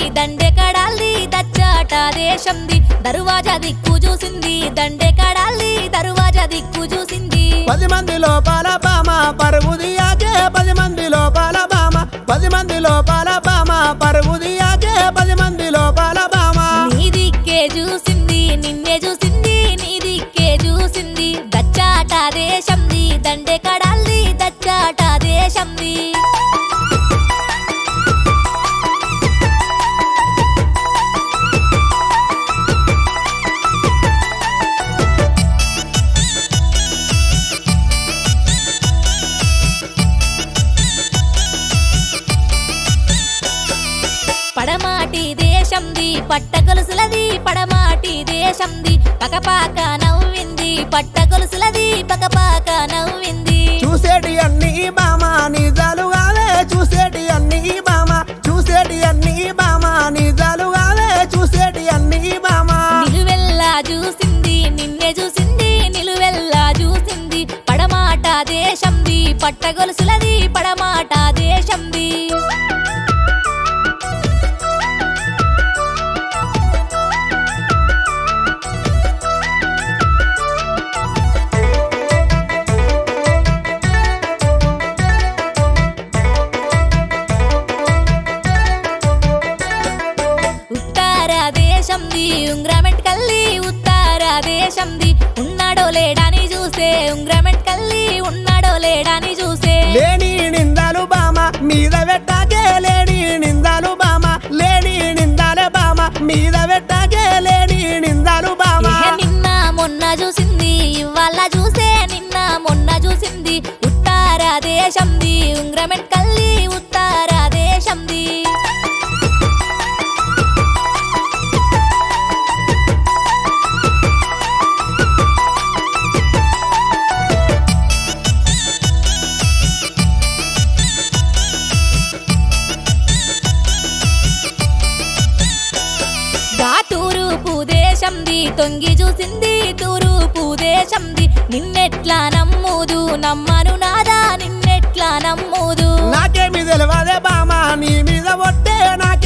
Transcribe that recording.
దండె కడాల్ది దచ్చాట దేశంది దరువాజా దిక్కు చూసింది దండె కడాల్ది దరువాజా దిక్కు చూసింది పది మంది లోపల బామ పరుగు దియాకే పది మంది లోపల బామ పది మంది లోపల బామ పరుగు దియాకే పది మంది లోపల బామ నీ దిక్కే చూసింది నిన్నే చూసింది నీ దిక్కే చూసింది దచ్చాట దేశంది దండె కడాల్ది దచ్చాట దేశంది పడమాటి దేశంది పట్టగొలుసులది పడమాటి దేశంది పకపాక నవ్వింది పట్టగొలుసులది పకపాక నవ్వింది చూసేటి అన్ని బామ నిజాలు కావే చూసేటి అన్ని బామ చూసేటి అన్ని బామ నిజాలు కావే చూసేటి అన్ని బామ నిలువెల్లా చూసింది నిన్నే చూసింది నిలువెల్లా చూసింది పడమాట దేశంది పట్టగొలుసులది పడమాట దేశంది ఉత్తర దేశంది ఉంగ్రమెంట్ కల్లి ఉత్తర దేశంది ఉన్నాడో లేడని చూసే ఉంగ్రమెంట్ కల్లి ఉన్నాడో లేడని చూసే లేని నిందాలు బామ మీద పెట్టాకే లేని నిందాలు బామ లేని నిందాలే బామ మీద పెట్టాకే లేని నిందాలు బామ ఇహ నిన్న మొన్న చూసింది ఇవాళ చూసే నిన్న మొన్న చూసింది ఉత్తర దేశంది ఉంగ్రమెంట్ కల్లి ఉత్తర దేశంది గా తూరుపు దేశంది తొంగి చూసింది తూరుపు దేశంది నిన్నెట్లా నమ్ముదు నమ్మను నాదా నిన్నెట్లా నమ్ముదు నాకేమి తెలియదే బామ నీ మీద ఒట్టే నాకే